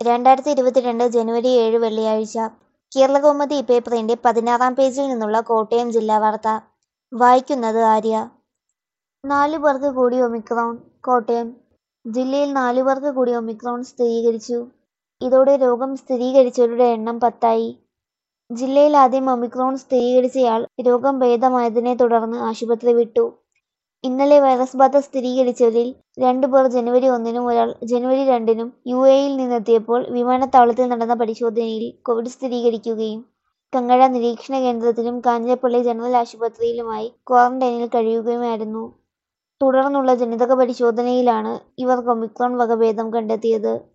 രണ്ടായിരത്തി ഇരുപത്തിരണ്ട് ജനുവരി ഏഴ് വെള്ളിയാഴ്ച കേരളകൗമുദി പേപ്പറിന്റെ പതിനാറാം പേജിൽ നിന്നുള്ള കോട്ടയം ജില്ലാ വാർത്ത വായിക്കുന്നത് ആര്യ നാലു പേർക്ക് കൂടി ഒമിക്രോൺ കോട്ടയം ജില്ലയിൽ നാലു പേർക്ക് കൂടി ഒമിക്രോൺ സ്ഥിരീകരിച്ചു ഇതോടെ രോഗം സ്ഥിരീകരിച്ചവരുടെ എണ്ണം പത്തായി ജില്ലയിൽ ആദ്യം ഒമിക്രോൺ സ്ഥിരീകരിച്ചയാൾ രോഗം ഭേദമായതിനെ തുടർന്ന് ആശുപത്രി വിട്ടു ഇന്നലെ വൈറസ് ബാധ സ്ഥിരീകരിച്ചവരിൽ രണ്ടു പേർ ജനുവരി ഒന്നിനും ഒരാൾ ജനുവരി രണ്ടിനും യു എയിൽ നിന്നെത്തിയപ്പോൾ വിമാനത്താവളത്തിൽ നടന്ന പരിശോധനയിൽ കോവിഡ് സ്ഥിരീകരിക്കുകയും കങ്ങഴ നിരീക്ഷണ കേന്ദ്രത്തിലും കാഞ്ഞിരപ്പള്ളി ജനറൽ ആശുപത്രിയിലുമായി ക്വാറന്റൈനിൽ കഴിയുകയുമായിരുന്നു തുടർന്നുള്ള ജനിതക പരിശോധനയിലാണ് ഇവർക്ക് ഒമിക്രോൺ വകഭേദം കണ്ടെത്തിയത്